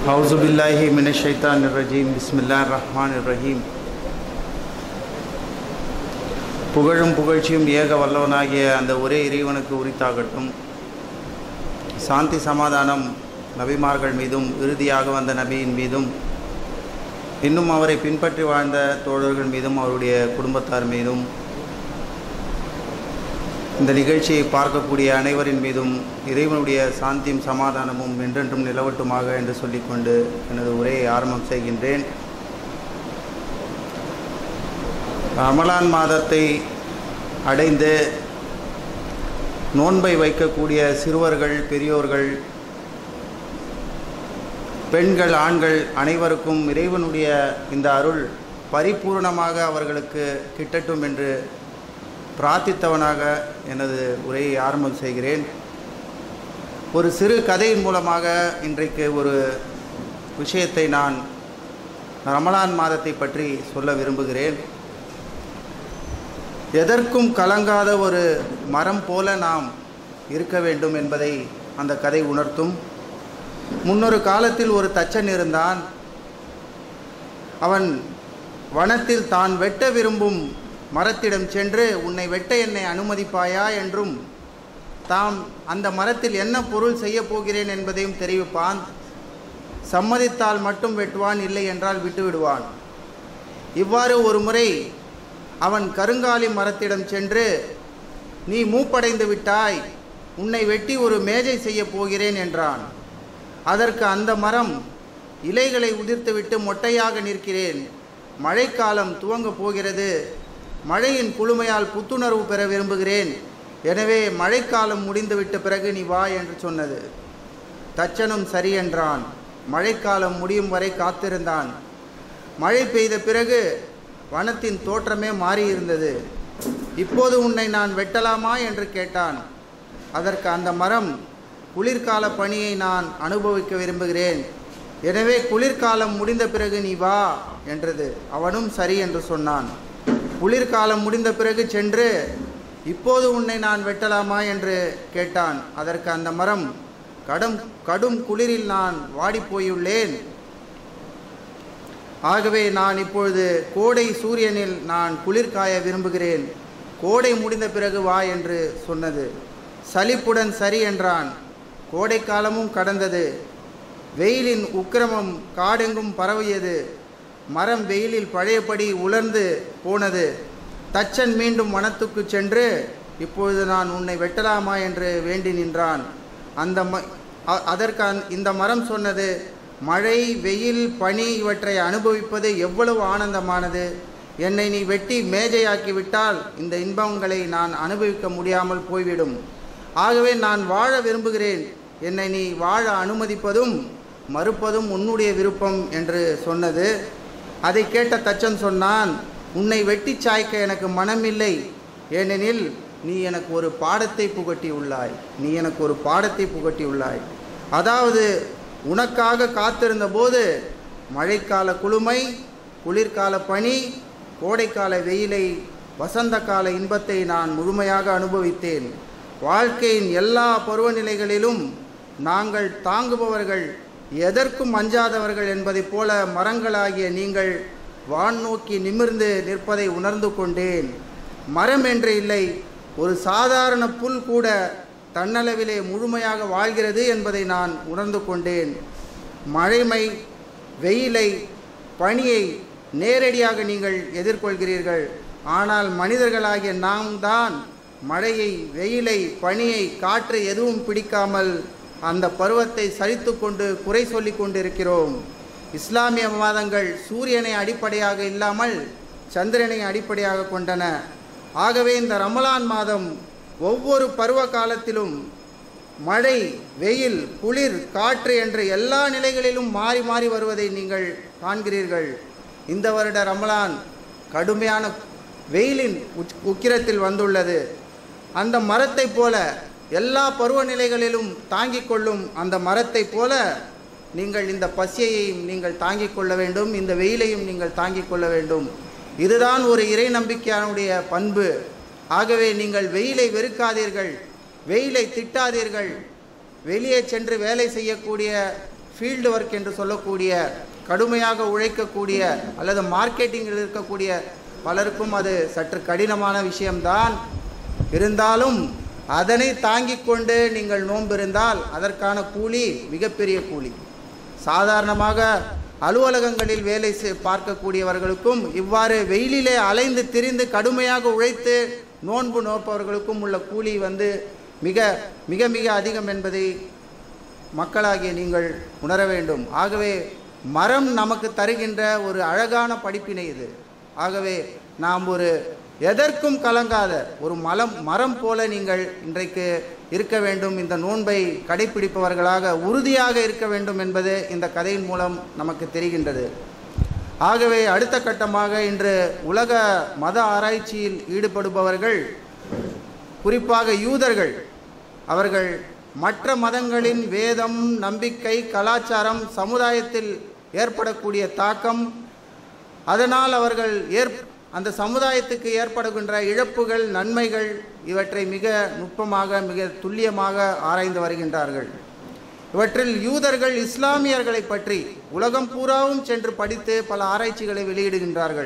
أعوذ بالله من الشيطان الرجيم بسم الله الرحمن الرحيم புகழும் புகழ்ச்சியும் ஏக வல்லவனாகிய அந்த ஒரே இறைவனுக்கு உரித்தாகட்டும் சாந்தி சமாதானம் நபிமார்கள் மீதும் இறுதியாக வந்த நபியின் மீதும் இன்னும் அவரை பின்பற்றி வாழ்ந்த தோழர்கள் மீதும் அவருடைய குடும்பத்தார் மீதும் இந்த நிகழ்ச்சியை பார்க்கக்கூடிய அனைவரின் மீதும் இறைவனுடைய சாந்தியும் சமாதானமும் என்றென்றும் நிலவட்டுமாக என்று சொல்லிக்கொண்டு எனது உரையை ஆரம்பம் செய்கின்றேன் ரமலான் மாதத்தை அடைந்து நோன்பை வைக்கக்கூடிய சிறுவர்கள் பெரியோர்கள் பெண்கள் ஆண்கள் அனைவருக்கும் இறைவனுடைய இந்த அருள் பரிபூர்ணமாக அவர்களுக்கு கிட்டட்டும் என்று பிரார்த்தித்தவனாக எனது உரையை ஆரம்பம் செய்கிறேன் ஒரு சிறு கதையின் மூலமாக இன்றைக்கு ஒரு விஷயத்தை நான் ரமலான் மாதத்தை பற்றி சொல்ல விரும்புகிறேன் எதற்கும் கலங்காத ஒரு மரம் போல நாம் இருக்க வேண்டும் என்பதை அந்த கதை உணர்த்தும் முன்னொரு காலத்தில் ஒரு தச்சன் இருந்தான் அவன் வனத்தில் தான் வெட்ட விரும்பும் மரத்திடம் சென்று உன்னை வெட்ட என்னை அனுமதிப்பாயா என்றும் தாம் அந்த மரத்தில் என்ன பொருள் செய்ய போகிறேன் என்பதையும் தெரிவிப்பான் சம்மதித்தால் மட்டும் வெட்டுவான் இல்லை என்றால் விட்டுவிடுவான் இவ்வாறு ஒரு முறை அவன் கருங்காலி மரத்திடம் சென்று நீ மூப்படைந்து விட்டாய் உன்னை வெட்டி ஒரு மேஜை செய்ய போகிறேன் என்றான் அதற்கு அந்த மரம் இலைகளை உதிர்த்துவிட்டு மொட்டையாக நிற்கிறேன் மழைக்காலம் துவங்கப் போகிறது மழையின் குளுமையால் புத்துணர்வு பெற விரும்புகிறேன் எனவே மழைக்காலம் முடிந்துவிட்ட பிறகு நீ வா என்று சொன்னது தச்சனும் சரி என்றான் மழைக்காலம் முடியும் வரை காத்திருந்தான் மழை பெய்த பிறகு வனத்தின் தோற்றமே மாறியிருந்தது இப்போது உன்னை நான் வெட்டலாமா என்று கேட்டான் அதற்கு அந்த மரம் குளிர்கால பணியை நான் அனுபவிக்க விரும்புகிறேன் எனவே குளிர்காலம் முடிந்த பிறகு நீ வா என்றது அவனும் சரி என்று சொன்னான் குளிர்காலம் முடிந்த பிறகு சென்று இப்போது உன்னை நான் வெட்டலாமா என்று கேட்டான் அதற்கு அந்த மரம் கடும் கடும் குளிரில் நான் வாடிப்போயுள்ளேன் ஆகவே நான் இப்பொழுது கோடை சூரியனில் நான் குளிர்காய விரும்புகிறேன் கோடை முடிந்த பிறகு வா என்று சொன்னது சலிப்புடன் சரி என்றான் கோடை காலமும் கடந்தது வெயிலின் உக்கிரமம் காடெங்கும் பரவியது மரம் வெயிலில் பழையபடி உலர்ந்து போனது தச்சன் மீண்டும் வனத்துக்கு சென்று இப்பொழுது நான் உன்னை வெட்டலாமா என்று வேண்டி நின்றான் அந்த ம அதற்கு அந் இந்த மரம் சொன்னது மழை வெயில் பனி இவற்றை அனுபவிப்பது எவ்வளவு ஆனந்தமானது என்னை நீ வெட்டி மேஜையாக்கி விட்டால் இந்த இன்பங்களை நான் அனுபவிக்க முடியாமல் போய்விடும் ஆகவே நான் வாழ விரும்புகிறேன் என்னை நீ வாழ அனுமதிப்பதும் மறுப்பதும் உன்னுடைய விருப்பம் என்று சொன்னது அதை கேட்ட தச்சன் சொன்னான் உன்னை வெட்டி சாய்க்க எனக்கு மனமில்லை ஏனெனில் நீ எனக்கு ஒரு பாடத்தை புகட்டி உள்ளாய் நீ எனக்கு ஒரு பாடத்தை புகட்டி உள்ளாய் அதாவது உனக்காக காத்திருந்த போது மழைக்கால குளுமை குளிர்கால பனி கோடைக்கால வெயிலை வசந்த கால இன்பத்தை நான் முழுமையாக அனுபவித்தேன் வாழ்க்கையின் எல்லா பருவநிலைகளிலும் நாங்கள் தாங்குபவர்கள் எதற்கும் அஞ்சாதவர்கள் என்பதைப் போல மரங்களாகிய நீங்கள் வான் நோக்கி நிமிர்ந்து நிற்பதை உணர்ந்து கொண்டேன் மரம் என்று இல்லை ஒரு சாதாரண புல் கூட தன்னளவிலே முழுமையாக வாழ்கிறது என்பதை நான் உணர்ந்து கொண்டேன் மழைமை வெயிலை பனியை நேரடியாக நீங்கள் எதிர்கொள்கிறீர்கள் ஆனால் மனிதர்களாகிய நாம் தான் மழையை வெயிலை பனியை காற்று எதுவும் பிடிக்காமல் அந்த பருவத்தை சலித்து கொண்டு குறை சொல்லி கொண்டிருக்கிறோம் இஸ்லாமிய மதங்கள் சூரியனை அடிப்படையாக இல்லாமல் சந்திரனை அடிப்படையாக கொண்டன ஆகவே இந்த ரமலான் மாதம் ஒவ்வொரு பருவ காலத்திலும் மழை வெயில் குளிர் காற்று என்ற எல்லா நிலைகளிலும் மாறி மாறி வருவதை நீங்கள் காண்கிறீர்கள் இந்த வருட ரமலான் கடுமையான வெயிலின் உச் உக்கிரத்தில் வந்துள்ளது அந்த மரத்தை போல எல்லா பருவநிலைகளிலும் தாங்கிக் கொள்ளும் அந்த மரத்தை போல நீங்கள் இந்த பசியையும் நீங்கள் தாங்கிக் கொள்ள வேண்டும் இந்த வெயிலையும் நீங்கள் தாங்கிக் கொள்ள வேண்டும் இதுதான் ஒரு இறை நம்பிக்கையானுடைய பண்பு ஆகவே நீங்கள் வெயிலை வெறுக்காதீர்கள் வெயிலை திட்டாதீர்கள் வெளியே சென்று வேலை செய்யக்கூடிய ஃபீல்டு ஒர்க் என்று சொல்லக்கூடிய கடுமையாக உழைக்கக்கூடிய அல்லது மார்க்கெட்டிங்கில் இருக்கக்கூடிய பலருக்கும் அது சற்று கடினமான விஷயம்தான் இருந்தாலும் அதனை தாங்கிக் கொண்டு நீங்கள் நோன்பிருந்தால் அதற்கான கூலி மிகப்பெரிய கூலி சாதாரணமாக அலுவலகங்களில் வேலை செய்- பார்க்கக்கூடியவர்களுக்கும் இவ்வாறு வெயிலிலே அலைந்து திரிந்து கடுமையாக உழைத்து நோன்பு நோற்பவர்களுக்கும் உள்ள கூலி வந்து மிக மிக மிக அதிகம் என்பதை மக்களாகிய நீங்கள் உணர வேண்டும் ஆகவே மரம் நமக்கு தருகின்ற ஒரு அழகான படிப்பினை இது ஆகவே நாம் ஒரு எதற்கும் கலங்காத ஒரு மலம் மரம் போல நீங்கள் இன்றைக்கு இருக்க வேண்டும் இந்த நோன்பை கடைபிடிப்பவர்களாக உறுதியாக இருக்க வேண்டும் என்பது இந்த கதையின் மூலம் நமக்கு தெரிகின்றது ஆகவே அடுத்த கட்டமாக இன்று உலக மத ஆராய்ச்சியில் ஈடுபடுபவர்கள் குறிப்பாக யூதர்கள் அவர்கள் மற்ற மதங்களின் வேதம் நம்பிக்கை கலாச்சாரம் சமுதாயத்தில் ஏற்படக்கூடிய தாக்கம் அதனால் அவர்கள் ஏற் அந்த சமுதாயத்துக்கு ஏற்படுகின்ற இழப்புகள் நன்மைகள் இவற்றை மிக நுட்பமாக மிக துல்லியமாக ஆராய்ந்து வருகின்றார்கள் இவற்றில் யூதர்கள் இஸ்லாமியர்களை பற்றி உலகம் பூராவும் சென்று படித்து பல ஆராய்ச்சிகளை வெளியிடுகின்றார்கள்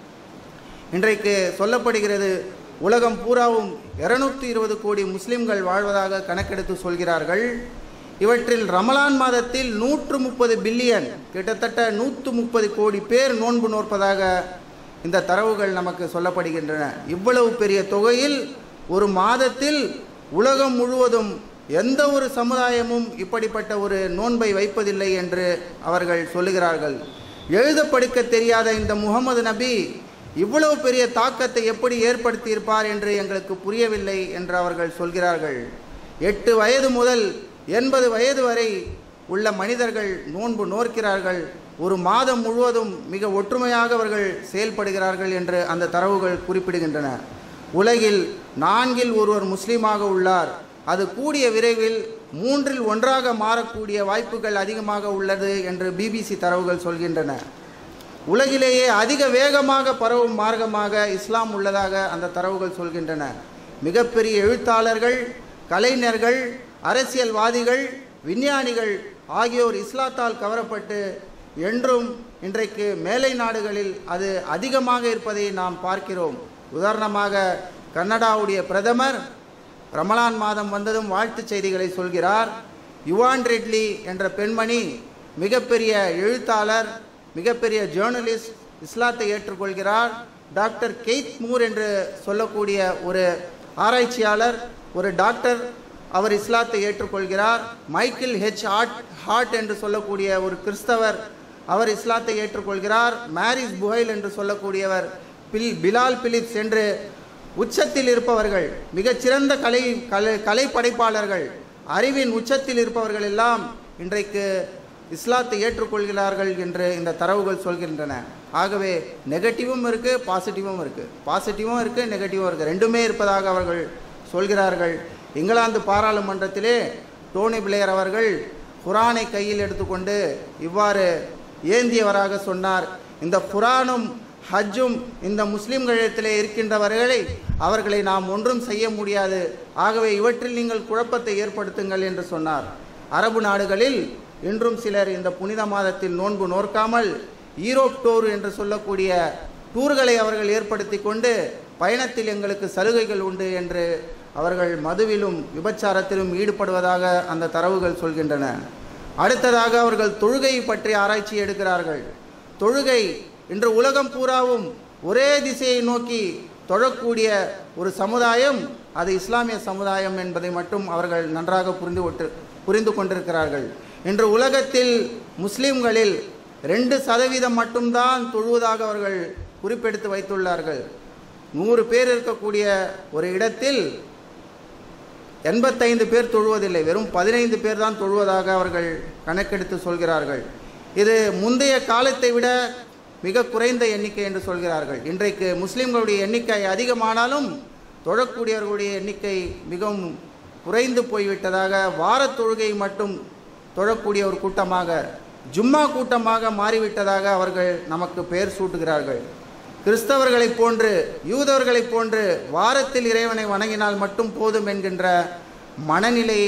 இன்றைக்கு சொல்லப்படுகிறது உலகம் பூராவும் இருநூத்தி இருபது கோடி முஸ்லிம்கள் வாழ்வதாக கணக்கெடுத்து சொல்கிறார்கள் இவற்றில் ரமலான் மாதத்தில் நூற்று முப்பது பில்லியன் கிட்டத்தட்ட நூற்று முப்பது கோடி பேர் நோன்பு நோற்பதாக இந்த தரவுகள் நமக்கு சொல்லப்படுகின்றன இவ்வளவு பெரிய தொகையில் ஒரு மாதத்தில் உலகம் முழுவதும் எந்த ஒரு சமுதாயமும் இப்படிப்பட்ட ஒரு நோன்பை வைப்பதில்லை என்று அவர்கள் சொல்லுகிறார்கள் எழுத படிக்க தெரியாத இந்த முகமது நபி இவ்வளவு பெரிய தாக்கத்தை எப்படி ஏற்படுத்தியிருப்பார் என்று எங்களுக்கு புரியவில்லை என்று அவர்கள் சொல்கிறார்கள் எட்டு வயது முதல் எண்பது வயது வரை உள்ள மனிதர்கள் நோன்பு நோக்கிறார்கள் ஒரு மாதம் முழுவதும் மிக ஒற்றுமையாக அவர்கள் செயல்படுகிறார்கள் என்று அந்த தரவுகள் குறிப்பிடுகின்றன உலகில் நான்கில் ஒருவர் முஸ்லீமாக உள்ளார் அது கூடிய விரைவில் மூன்றில் ஒன்றாக மாறக்கூடிய வாய்ப்புகள் அதிகமாக உள்ளது என்று பிபிசி தரவுகள் சொல்கின்றன உலகிலேயே அதிக வேகமாக பரவும் மார்க்கமாக இஸ்லாம் உள்ளதாக அந்த தரவுகள் சொல்கின்றன மிகப்பெரிய எழுத்தாளர்கள் கலைஞர்கள் அரசியல்வாதிகள் விஞ்ஞானிகள் ஆகியோர் இஸ்லாத்தால் கவரப்பட்டு என்றும் இன்றைக்கு மேலை நாடுகளில் அது அதிகமாக இருப்பதை நாம் பார்க்கிறோம் உதாரணமாக கன்னடாவுடைய பிரதமர் ரமலான் மாதம் வந்ததும் வாழ்த்துச் செய்திகளை சொல்கிறார் யுவான் ரெட்லி என்ற பெண்மணி மிகப்பெரிய எழுத்தாளர் மிகப்பெரிய ஜேர்னலிஸ்ட் இஸ்லாத்தை ஏற்றுக்கொள்கிறார் டாக்டர் கெய்த் மூர் என்று சொல்லக்கூடிய ஒரு ஆராய்ச்சியாளர் ஒரு டாக்டர் அவர் இஸ்லாத்தை ஏற்றுக்கொள்கிறார் மைக்கேல் ஹெச் ஹார்ட் ஹார்ட் என்று சொல்லக்கூடிய ஒரு கிறிஸ்தவர் அவர் இஸ்லாத்தை ஏற்றுக்கொள்கிறார் மேரிஸ் புகைல் என்று சொல்லக்கூடியவர் பில் பிலால் பிலிப்ஸ் என்று உச்சத்தில் இருப்பவர்கள் மிகச்சிறந்த கலை கலை கலை படைப்பாளர்கள் அறிவின் உச்சத்தில் இருப்பவர்கள் எல்லாம் இன்றைக்கு இஸ்லாத்தை ஏற்றுக்கொள்கிறார்கள் என்று இந்த தரவுகள் சொல்கின்றன ஆகவே நெகட்டிவும் இருக்குது பாசிட்டிவும் இருக்குது பாசிட்டிவும் இருக்குது நெகட்டிவும் இருக்குது ரெண்டுமே இருப்பதாக அவர்கள் சொல்கிறார்கள் இங்கிலாந்து பாராளுமன்றத்திலே டோனி பிளேயர் அவர்கள் குரானை கையில் எடுத்துக்கொண்டு இவ்வாறு ஏந்தியவராக சொன்னார் இந்த குரானும் ஹஜ்ஜும் இந்த முஸ்லிம்களிடத்திலே இருக்கின்றவர்களை அவர்களை நாம் ஒன்றும் செய்ய முடியாது ஆகவே இவற்றில் நீங்கள் குழப்பத்தை ஏற்படுத்துங்கள் என்று சொன்னார் அரபு நாடுகளில் இன்றும் சிலர் இந்த புனித மாதத்தில் நோன்பு நோற்காமல் ஈரோப் டூர் என்று சொல்லக்கூடிய டூர்களை அவர்கள் ஏற்படுத்தி கொண்டு பயணத்தில் எங்களுக்கு சலுகைகள் உண்டு என்று அவர்கள் மதுவிலும் விபச்சாரத்திலும் ஈடுபடுவதாக அந்த தரவுகள் சொல்கின்றன அடுத்ததாக அவர்கள் தொழுகை பற்றி ஆராய்ச்சி எடுக்கிறார்கள் தொழுகை இன்று உலகம் பூராவும் ஒரே திசையை நோக்கி தொழக்கூடிய ஒரு சமுதாயம் அது இஸ்லாமிய சமுதாயம் என்பதை மட்டும் அவர்கள் நன்றாக புரிந்து கொண்டு புரிந்து கொண்டிருக்கிறார்கள் இன்று உலகத்தில் முஸ்லிம்களில் ரெண்டு சதவீதம் மட்டும்தான் தொழுவதாக அவர்கள் குறிப்பெடுத்து வைத்துள்ளார்கள் நூறு பேர் இருக்கக்கூடிய ஒரு இடத்தில் எண்பத்தைந்து பேர் தொழுவதில்லை வெறும் பதினைந்து பேர் தான் தொழுவதாக அவர்கள் கணக்கெடுத்து சொல்கிறார்கள் இது முந்தைய காலத்தை விட மிக குறைந்த எண்ணிக்கை என்று சொல்கிறார்கள் இன்றைக்கு முஸ்லிம்களுடைய எண்ணிக்கை அதிகமானாலும் தொழக்கூடியவர்களுடைய எண்ணிக்கை மிகவும் குறைந்து போய்விட்டதாக வாரத் தொழுகை மட்டும் தொழக்கூடிய ஒரு கூட்டமாக ஜும்மா கூட்டமாக மாறிவிட்டதாக அவர்கள் நமக்கு பெயர் சூட்டுகிறார்கள் கிறிஸ்தவர்களைப் போன்று யூதர்களைப் போன்று வாரத்தில் இறைவனை வணங்கினால் மட்டும் போதும் என்கின்ற மனநிலையை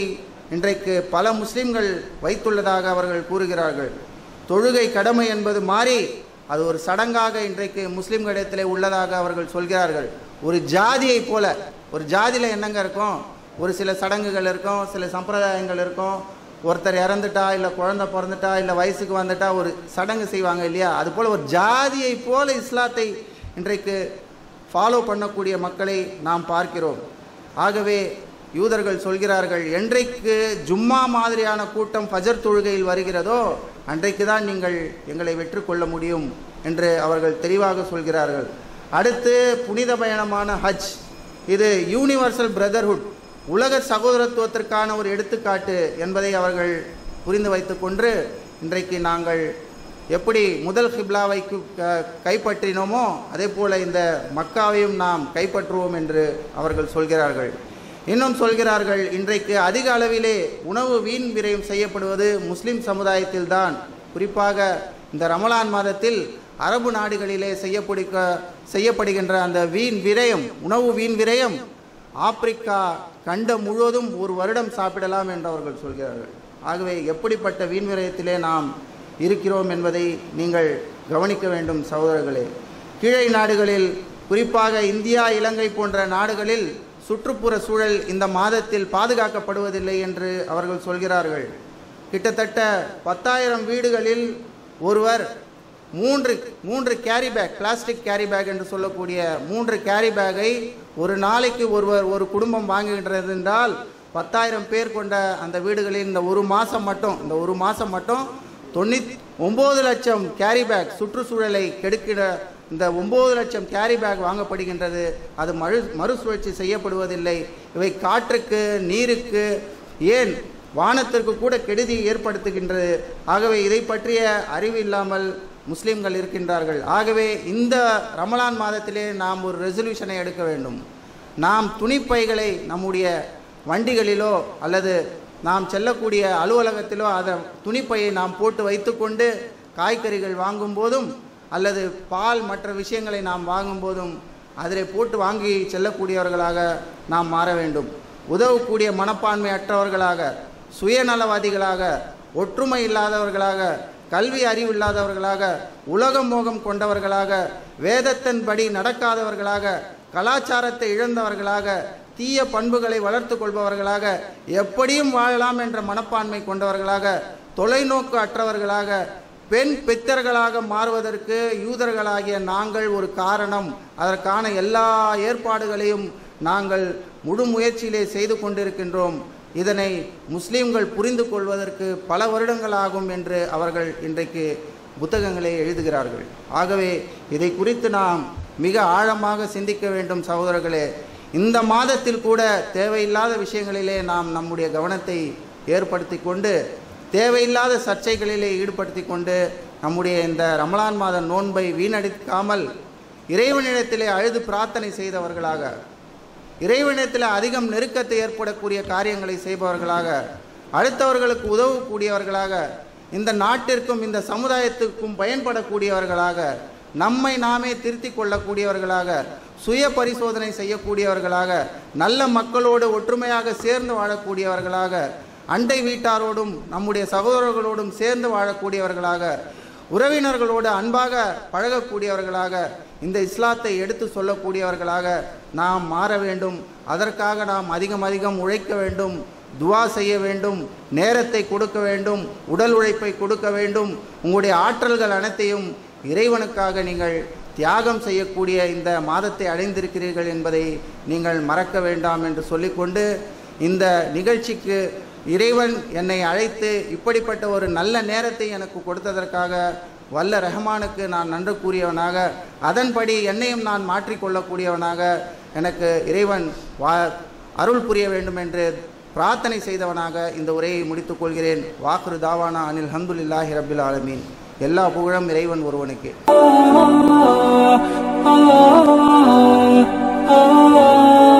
இன்றைக்கு பல முஸ்லிம்கள் வைத்துள்ளதாக அவர்கள் கூறுகிறார்கள் தொழுகை கடமை என்பது மாறி அது ஒரு சடங்காக இன்றைக்கு முஸ்லிம்களிடத்திலே உள்ளதாக அவர்கள் சொல்கிறார்கள் ஒரு ஜாதியை போல ஒரு ஜாதியில் என்னங்க இருக்கும் ஒரு சில சடங்குகள் இருக்கும் சில சம்பிரதாயங்கள் இருக்கும் ஒருத்தர் இறந்துட்டா இல்லை குழந்தை பிறந்துட்டா இல்லை வயசுக்கு வந்துட்டா ஒரு சடங்கு செய்வாங்க இல்லையா அது போல் ஒரு ஜாதியை போல இஸ்லாத்தை இன்றைக்கு ஃபாலோ பண்ணக்கூடிய மக்களை நாம் பார்க்கிறோம் ஆகவே யூதர்கள் சொல்கிறார்கள் என்றைக்கு ஜும்மா மாதிரியான கூட்டம் ஃபஜர் தொழுகையில் வருகிறதோ அன்றைக்கு தான் நீங்கள் எங்களை வெற்றி கொள்ள முடியும் என்று அவர்கள் தெளிவாக சொல்கிறார்கள் அடுத்து புனித பயணமான ஹஜ் இது யூனிவர்சல் பிரதர்ஹுட் உலக சகோதரத்துவத்திற்கான ஒரு எடுத்துக்காட்டு என்பதை அவர்கள் புரிந்து வைத்துக்கொண்டு இன்றைக்கு நாங்கள் எப்படி முதல் ஹிப்லாவை கு- க- கைப்பற்றினோமோ அதே போல இந்த மக்காவையும் நாம் கைப்பற்றுவோம் என்று அவர்கள் சொல்கிறார்கள் இன்னும் சொல்கிறார்கள் இன்றைக்கு அதிக அளவிலே உணவு வீண் விரயம் செய்யப்படுவது முஸ்லிம் சமுதாயத்தில்தான் குறிப்பாக இந்த ரமலான் மாதத்தில் அரபு நாடுகளிலே செய்யப்படுக செய்யப்படுகின்ற அந்த வீண் விரயம் உணவு வீண் விரயம் ஆப்பிரிக்கா கண்டம் முழுவதும் ஒரு வருடம் சாப்பிடலாம் என்று அவர்கள் சொல்கிறார்கள் ஆகவே எப்படிப்பட்ட வீண் விரயத்திலே நாம் இருக்கிறோம் என்பதை நீங்கள் கவனிக்க வேண்டும் சகோதரர்களே கீழை நாடுகளில் குறிப்பாக இந்தியா இலங்கை போன்ற நாடுகளில் சுற்றுப்புற சூழல் இந்த மாதத்தில் பாதுகாக்கப்படுவதில்லை என்று அவர்கள் சொல்கிறார்கள் கிட்டத்தட்ட பத்தாயிரம் வீடுகளில் ஒருவர் மூன்று மூன்று carry bag plastic carry bag என்று சொல்லக்கூடிய மூன்று கேரி பேக்கை ஒரு நாளைக்கு ஒருவர் ஒரு குடும்பம் வாங்குகின்றது என்றால் பத்தாயிரம் பேர் கொண்ட அந்த வீடுகளில் இந்த ஒரு மாதம் மட்டும் இந்த ஒரு மாதம் மட்டும் தொண்ணூத் ஒம்பது லட்சம் கேரி பேக் சுற்றுச்சூழலை கெடுக்கிற இந்த ஒம்பது லட்சம் கேரி பேக் வாங்கப்படுகின்றது அது மறு மறுசுழற்சி செய்யப்படுவதில்லை இவை காற்றுக்கு நீருக்கு ஏன் வானத்திற்கு கூட கெடுதி ஏற்படுத்துகின்றது ஆகவே இதை பற்றிய அறிவு இல்லாமல் முஸ்லிம்கள் இருக்கின்றார்கள் ஆகவே இந்த ரமலான் மாதத்திலே நாம் ஒரு ரெசல்யூஷனை எடுக்க வேண்டும் நாம் துணிப்பைகளை நம்முடைய வண்டிகளிலோ அல்லது நாம் செல்லக்கூடிய அலுவலகத்திலோ அதை துணிப்பையை நாம் போட்டு வைத்துக்கொண்டு காய்கறிகள் வாங்கும் போதும் அல்லது பால் மற்ற விஷயங்களை நாம் வாங்கும் போதும் அதிலே போட்டு வாங்கி செல்லக்கூடியவர்களாக நாம் மாற வேண்டும் உதவக்கூடிய மனப்பான்மை அற்றவர்களாக சுயநலவாதிகளாக ஒற்றுமை இல்லாதவர்களாக கல்வி அறிவு இல்லாதவர்களாக உலக மோகம் கொண்டவர்களாக வேதத்தின்படி நடக்காதவர்களாக கலாச்சாரத்தை இழந்தவர்களாக தீய பண்புகளை வளர்த்து கொள்பவர்களாக எப்படியும் வாழலாம் என்ற மனப்பான்மை கொண்டவர்களாக தொலைநோக்கு அற்றவர்களாக பெண் பித்தர்களாக மாறுவதற்கு யூதர்களாகிய நாங்கள் ஒரு காரணம் அதற்கான எல்லா ஏற்பாடுகளையும் நாங்கள் முழு முயற்சியிலே செய்து கொண்டிருக்கின்றோம் இதனை முஸ்லீம்கள் புரிந்து கொள்வதற்கு பல வருடங்களாகும் என்று அவர்கள் இன்றைக்கு புத்தகங்களை எழுதுகிறார்கள் ஆகவே இதை குறித்து நாம் மிக ஆழமாக சிந்திக்க வேண்டும் சகோதரர்களே இந்த மாதத்தில் கூட தேவையில்லாத விஷயங்களிலே நாம் நம்முடைய கவனத்தை ஏற்படுத்தி கொண்டு தேவையில்லாத சர்ச்சைகளிலே ஈடுபடுத்தி கொண்டு நம்முடைய இந்த ரமலான் மாத நோன்பை வீணடிக்காமல் இறைவனிடத்திலே அழுது பிரார்த்தனை செய்தவர்களாக இறைவனிடத்தில் அதிகம் நெருக்கத்தை ஏற்படக்கூடிய காரியங்களை செய்பவர்களாக அடுத்தவர்களுக்கு உதவக்கூடியவர்களாக இந்த நாட்டிற்கும் இந்த சமுதாயத்துக்கும் பயன்படக்கூடியவர்களாக நம்மை நாமே திருத்திக் கொள்ளக்கூடியவர்களாக சுய பரிசோதனை செய்யக்கூடியவர்களாக நல்ல மக்களோடு ஒற்றுமையாக சேர்ந்து வாழக்கூடியவர்களாக அண்டை வீட்டாரோடும் நம்முடைய சகோதரர்களோடும் சேர்ந்து வாழக்கூடியவர்களாக உறவினர்களோடு அன்பாக பழகக்கூடியவர்களாக இந்த இஸ்லாத்தை எடுத்து சொல்லக்கூடியவர்களாக நாம் மாற வேண்டும் அதற்காக நாம் அதிகம் அதிகம் உழைக்க வேண்டும் துவா செய்ய வேண்டும் நேரத்தை கொடுக்க வேண்டும் உடல் உழைப்பை கொடுக்க வேண்டும் உங்களுடைய ஆற்றல்கள் அனைத்தையும் இறைவனுக்காக நீங்கள் தியாகம் செய்யக்கூடிய இந்த மாதத்தை அடைந்திருக்கிறீர்கள் என்பதை நீங்கள் மறக்க வேண்டாம் என்று சொல்லிக்கொண்டு இந்த நிகழ்ச்சிக்கு இறைவன் என்னை அழைத்து இப்படிப்பட்ட ஒரு நல்ல நேரத்தை எனக்கு கொடுத்ததற்காக வல்ல ரஹ்மானுக்கு நான் நன்றி கூறியவனாக அதன்படி என்னையும் நான் மாற்றிக்கொள்ளக்கூடியவனாக எனக்கு இறைவன் வா அருள் புரிய வேண்டும் என்று பிரார்த்தனை செய்தவனாக இந்த உரையை முடித்துக் கொள்கிறேன் வாக்குரு தாவானா அனில் ஹம்துலில்லாஹி ரபில் ஆலமீன் எல்லா புகழும் இறைவன் ஒருவனுக்கு ah, ah, ah.